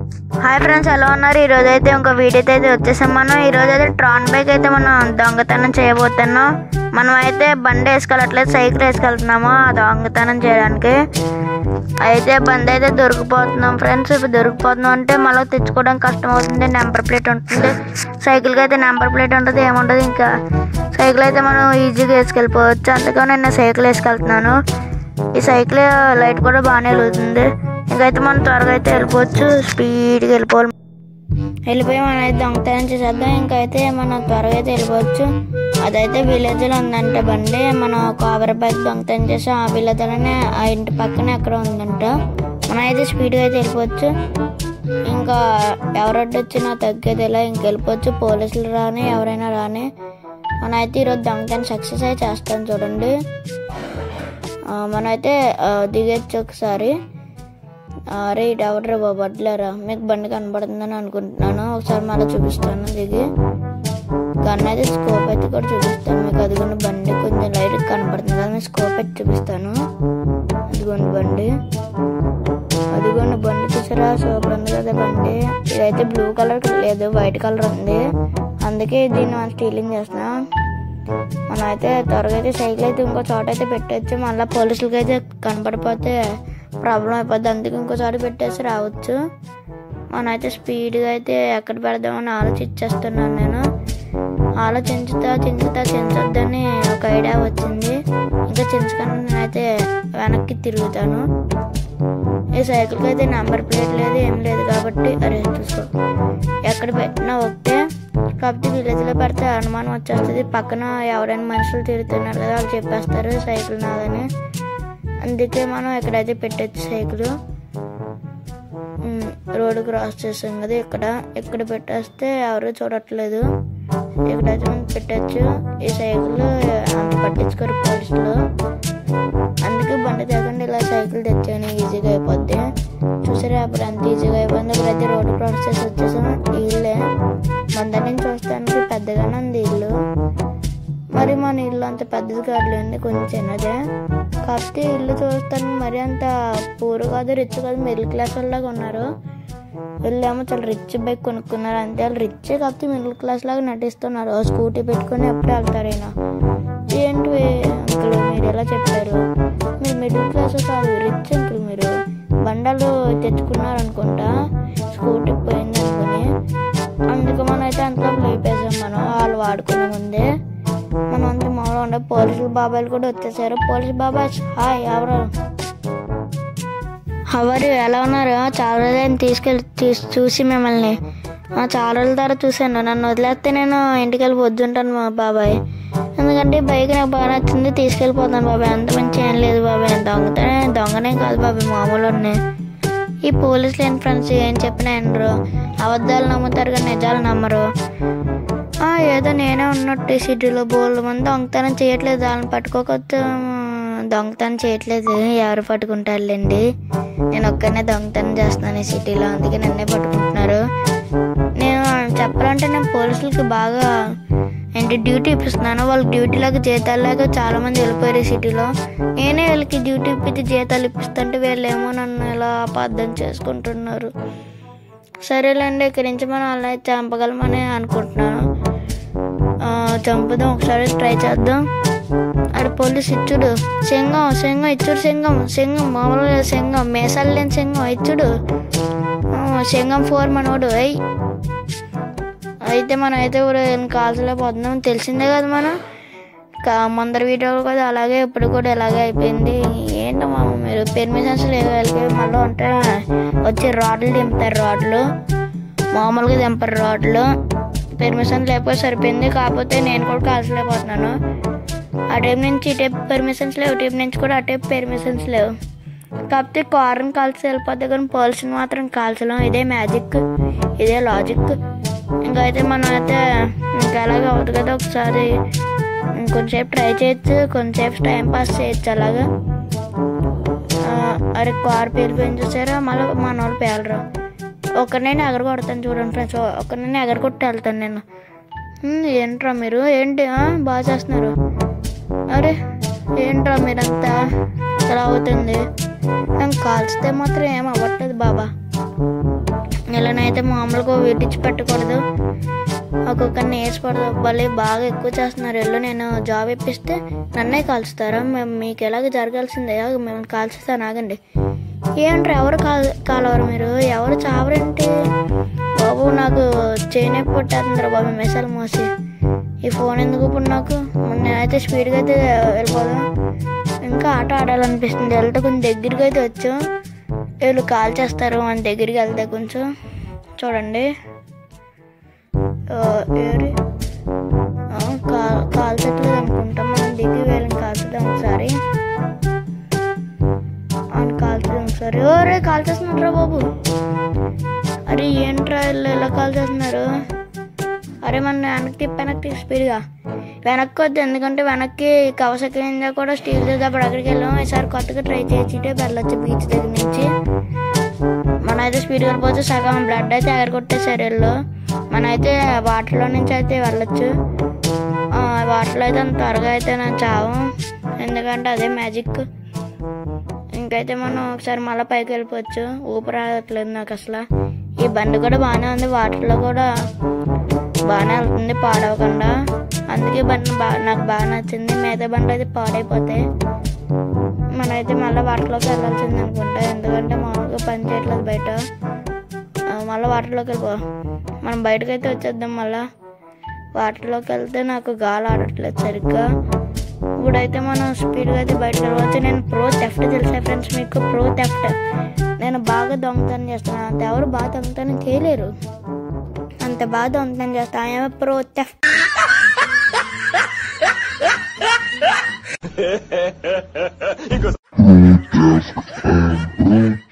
hi friends ఎలా ఉన్నారు ఈ రోజు అయితే ఇంకో వీడియో అయితే వచ్చేసాం మనం ఈ రోజు అయితే ట్రాన్ బైక్ అయితే మనం దొంగతనం చేయబోతున్నాం మనం అయితే బండి వేసుకెళ్ళట్లేదు సైకిల్ వేసుకెళ్తున్నాము ఆ దొంగతనం చేయడానికి అయితే బండి అయితే దొరికిపోతున్నాం ఫ్రెండ్స్ ఇప్పుడు దొరికిపోతున్నాం అంటే మళ్ళీ తెచ్చుకోవడం కష్టం అవుతుంది నెంబర్ ప్లేట్ ఉంటుంది సైకిల్కి అయితే నెంబర్ ప్లేట్ ఉంటుంది ఏముంటుంది ఇంకా సైకిల్ అయితే మనం ఈజీగా వేసుకెళ్ళిపోవచ్చు అందుకని నేను సైకిల్ వేసుకెళ్తున్నాను ఈ సైకిల్ లైట్ కూడా బాగానే వెలుగుతుంది ఇంకైతే మనం త్వరగా అయితే వెళ్ళిపోవచ్చు స్పీడ్గా వెళ్ళిపోవాలి వెళ్ళిపోయి మనం అయితే దొంగతనం చేసేద్దాం ఇంకైతే మనం త్వరగా అయితే వెళ్ళిపోవచ్చు అదైతే విలేజ్లో ఉందంట బండి మనం కావర బైక్ దొంగతనం చేసాం ఆ విలేజ్లోనే ఆ ఇంటి పక్కనే అక్కడ ఉందంట మనం అయితే స్పీడ్గా అయితే వెళ్ళిపోవచ్చు ఇంకా ఎవరొడ్డు వచ్చినా తగ్గేది ఇలా ఇంక వెళ్ళిపోవచ్చు పోలీసులు రాని ఎవరైనా రాని మనం అయితే ఈరోజు దొంగతనం సక్సెస్ అయితే చేస్తాం చూడండి ఆ, మనమైతే ఆ, దిగొచ్చు ఒకసారి అరే ఇటు ఎవడరా బాబు అడ్లరా మీకు బండి కనబడుతుందని అనుకుంటున్నాను ఒకసారి మళ్ళీ చూపిస్తాను దిగి గన్ అయితే స్కోప్ అయితే కూడా చూపిస్తాను మీకు అదిగోండి బండి కొంచెం లైట్ కనబడుతుంది కదా మీకు స్కోప్ అయితే చూపిస్తాను అదిగోండి బండి అదిగోండి బండి చూసారా సూపర్ ఉంది కదా బండి ఇదైతే బ్లూ కలర్ లేదు వైట్ కలర్ ఉంది అందుకే దీన్ని మనం స్టీలింగ్ చేస్తున్నాం మనం అయితే త్వరగా అయితే సైకిల్ అయితే ఇంకో చోట అయితే పెట్టచ్చు మళ్ళీ పోలీసులకి అయితే కనపడిపోతే ప్రాబ్లం అయిపోద్ది అందుకే ఇంకో చోట పెట్టేసి రావచ్చు మనం అయితే స్పీడ్గా అయితే ఎక్కడ పెడదామని ఆలోచించేస్తున్నాను నేను ఆలోచించుతా చించుతా చించొద్దని ఒక ఐడియా వచ్చింది ఇంకా చించకుండా నేనైతే వెనక్కి తిరుగుతాను ఈ సైకిల్కి అయితే నెంబర్ ప్లేట్ లేదు ఏం లేదు కాబట్టి అరే చూసుకో ఎక్కడ పెట్టినా ఒకటే కాకపోతే విలేజ్లో పెడితే అనుమానం వచ్చేస్తుంది పక్కన ఎవరైనా మనుషులు తిరుగుతున్నారు కదా వాళ్ళు చెప్పేస్తారు సైకిల్ నాదని అందుకే మనం ఎక్కడైతే పెట్టచ్చు సైకిల్ రోడ్డు క్రాస్ చేసాం కదా ఇక్కడ ఇక్కడ పెట్టేస్తే ఎవరు చూడట్లేదు ఇక్కడైతే మనం పెట్టచ్చు ఈ సైకిల్ అంత పట్టించుకోరు పోలీసులు అందుకే బండి తేకుండా ఇలా సైకిల్ తెచ్చాను ఈజీగా అయిపోద్ది చూసారా అప్పుడు అంత ఈజీగా అయిపోయింది ఇప్పుడైతే రోడ్డు క్రాస్ చేసి వచ్చేసాం ఈ ఇల్లే మంద నుంచి చూస్తానికి పెద్దగానే ఉంది ఇల్లు మరి మన ఇల్లు అంత పెద్దది కాదులేండి కొంచెం చిన్నదే కాకపోతే ఇల్లు చూస్తానికి మరి అంత పూర్ కాదు రిచ్ కాదు మిడిల్ క్లాస్ వాళ్ళలాగా ఉన్నారు వీళ్ళేమో చాలా రిచ్ బైక్ కొనుక్కున్నారు అంతే వాళ్ళు రిచ్ కాకపోతే మిడిల్ క్లాస్ లాగా నటిస్తున్నారు స్కూటీ పెట్టుకొని ఎప్పుడు వెళ్తారు ఈయన ఏంటి అంకుల్ మీరు ఎలా చెప్పారు మీరు మిడిల్ క్లాస్ కాదు రిచ్ అంకుల్ మీరు బండలు తెచ్చుకున్నారు అనుకుంటా స్కూటీ పోయింది అనుకుని అందుకు మనం అయితే అంతలో లేపేసాం మనం వాళ్ళు వాడుకునే ముందే మనం అంతా మామూలుగా ఉండే పోలీసులు బాబాయిలు కూడా వచ్చేసారు పోలీసు బాబాయ్ హాయ్ ఎవరు ఎవరు ఎలా ఉన్నారు చాలా రోజులు తీసుకెళ్ళి తీసి చూసి మిమ్మల్ని ఆ, చాలా రోజుల తర్వాత చూశాను నన్ను వదిలేస్తే నేను ఇంటికి వెళ్ళి వద్దుంటాను మా బాబాయ్ ఎందుకంటే ఈ బైక్ నాకు బాగా నచ్చింది తీసుకెళ్ళిపోతాను బాబాయ్ అంత మంచి ఏం లేదు బాబాయ్ దొంగతనే దొంగనే కాదు బాబాయ్ మామూలు ఉన్నాయి ఈ పోలీసులు ఏంటి ఫ్రెండ్స్ ఏం చెప్పినా వినరు అబద్ధాలు నమ్ముతారు కానీ నిజాలు నమ్మరు ఆ, ఏదో నేనే ఉన్నట్టు ఈ సిటీలో బోల్డ్ మంది దొంగతనం చేయట్లేదు వాళ్ళని పట్టుకోకపోతే దొంగతనం చేయట్లేదు ఎవరు పట్టుకుంటారులేండి నేను ఒక్కనే దొంగతనం చేస్తున్నాను ఈ సిటీలో అందుకే నన్నే పట్టుకుంటున్నారు నేను చెప్పాలంటే నేను పోలీసులకి బాగా ఏంటి డ్యూటీ ఇప్పిస్తున్నాను వాళ్ళకి డ్యూటీలాగా జీతాలాగా చాలా మంది వెళ్ళిపోయారు ఈ సిటీలో నేనే వీళ్ళకి డ్యూటీ ఇప్పించి జీతాలు ఇప్పిస్తుంటే వీళ్ళేమో నన్ను ఇలా అపార్థం చేసుకుంటున్నారు సరేలేండి ఇక్కడి నుంచి మనం అలా చంపగలమని అనుకుంటున్నాను ఆ, చంపుదాం ఒకసారి ట్రై చేద్దాం అరే పోలీస్ ఇచ్చుడు సింగం సింగం ఇచ్చుడు సింగం సింగం మామూలుగా సింగం మేసాలు లేని సింగం ఇచ్చుడు ఆ, సింగం ఫోర్ మనోడు అయ్యి అయితే మనం అయితే ఇప్పుడు కాల్చలేకపోతున్నాం తెలిసిందే కదా మనం కా- ముందర వీడియోలు కూడా అలాగే ఇప్పుడు కూడా ఇలాగే అయిపోయింది ఏంటో మామ మీరు పెర్మిషన్స్ లేవు వాళ్ళకి మళ్ళీ ఉంటే వచ్చి రాడ్లు దింపుతారు రాడ్లు మామూలుగా దింపరు రాడ్లు పెర్మిషన్ లేకపోతే సరిపోయింది కాకపోతే నేను కూడా కాల్చలేకపోతున్నాను ఆ టైం నుంచి ఈ టైప్ పెర్మిషన్స్ లేవు టైప్ నుంచి కూడా ఆ టైప్ పెర్మిషన్స్ లేవు కాకపోతే కార్ని కాల్చి వెళ్ళిపోద్ది కానీ పోల్స్ని మాత్రం కాల్చలేం ఇదే మ్యాజిక్ ఇదే లాజిక్ ఇంకా అయితే మనం అయితే ఇంకా అలాగే అవుతుంది కదా ఒకసారి కొంచెంసేపు ట్రై చేయొచ్చు కొంచెంసేపు టైం పాస్ చేయొచ్చు అలాగా ఆ, అరే కార్ పేలిపోయింది చూసారా మళ్ళీ మన వాళ్ళు పేలరు ఒకరినైనా ఎగర కొడతాను చూడండి ఫ్రెండ్స్ ఒకరినైనా ఎగర కొట్టి వెళ్తాను నేను "ఉమ్, ఏంట్రా మీరు ఏంటి ఆ, బాగా చేస్తున్నారు అరే ఏంట్రా మీరంతా ఇలా అవుతుంది నేను కాల్చితే మాత్రం ఏం అవ్వట్లేదు బాబా ఇలానైతే మామూలుగా విడిచి పెట్టకూడదు ఒక్కొక్కరిని వేసకూడదు భలే బాగా ఎక్కువ చేస్తున్నారు ఎల్లు నేను జాబ్ ఇప్పిస్తే నన్నే కాల్చుతారా మేము మీకు ఎలాగ జరగాల్సిందే మేము కాల్చుతాను ఆగండి ఏంట్రా ఎవరు కాల్ కాలవరు మీరు ఎవరు చావరేంటి బాబు నాకు చేయనే పుట్టేస్తుందిరా బాబు మెసలు మోసి ఈ ఫోన్ ఎందుకు ఇప్పుడు నాకు నేనైతే స్పీడ్గా అయితే వెళ్ళిపోదాం ఇంకా ఆట ఆడాలనిపిస్తుంది వెళ్తే కొంచెం దగ్గరికి అయితే వచ్చాం వీళ్ళు కాల్ చేస్తారు మన దగ్గరికి వెళ్తే కొంచెం చూడండి ఆ, ఏరి ఆ, కా- కాల్చట్లేదు అనుకుంటాం మనం దిగి వెళ్ళి కాల్చుదాం ఒకసారి అవును కాల్చుదాం ఒకసారి ఓరే కాల్చేస్తున్నారా బాబు అరే ఏంట్రా వీళ్ళు ఇలా కాల్చేస్తున్నారు అరే మన వెనక్కి తిప్పి వెనక్కి తిప్పి స్పీడ్గా వెనక్కి వద్దు ఎందుకంటే వెనక్కి కవసకి కింద కూడా స్టీల్ అప్పుడు అక్కడికి వెళ్ళాం ఈసారి కొత్తగా ట్రై చేసి ఇటే వెళ్ళొచ్చు బీచ్ దగ్గర నుంచి మనం అయితే స్పీడ్గా వెళ్ళిపోవచ్చు సగం బ్లడ్ అయితే ఎగరగొట్టేసారు వీళ్ళు మనం అయితే వాటర్లో నుంచి అయితే వెళ్ళొచ్చు ఆ, వాటర్లో అయితే అంత త్వరగా అయితే నేను చావు ఎందుకంటే అదే మ్యాజిక్ ఇంకైతే మనం ఒకసారి మళ్ళీ పైకి వెళ్ళిపోవచ్చు ఊపిరి రావట్లేదు నాకు అసలు ఈ బండి కూడా బాగానే ఉంది వాటర్లో కూడా బాగానే వెళ్తుంది పాడవకుండా అందుకే బండి బా నాకు బాగా నచ్చింది మిగతా బండ్లు అయితే పాడైపోతాయి మనమైతే మళ్ళీ వాటర్లోకి వెళ్ళాల్సింది అనుకుంటా ఎందుకంటే మామూలుగా పని చేయట్లేదు బయట ఆ, మళ్ళీ వాటర్లోకి వెళ్ళిపో మనం బయటకు అయితే వచ్చేద్దాం మళ్ళా వాటర్లోకి వెళ్తే నాకు గాలి ఆడట్లేదు సరిగ్గా ఇప్పుడైతే మనం స్పీడ్గా అయితే బయటకు వెళ్ళవచ్చు నేను ప్రో థెఫ్ట్ తెలుసా ఫ్రెండ్స్ మీకు ప్రో థెఫ్ట్ నేను బాగా దొంగతనం చేస్తున్నాను అంత ఎవరు బాగా దొంగతనం చేయలేరు అంత బాగా దొంగతనం చేస్తా I'm pro theft Protest and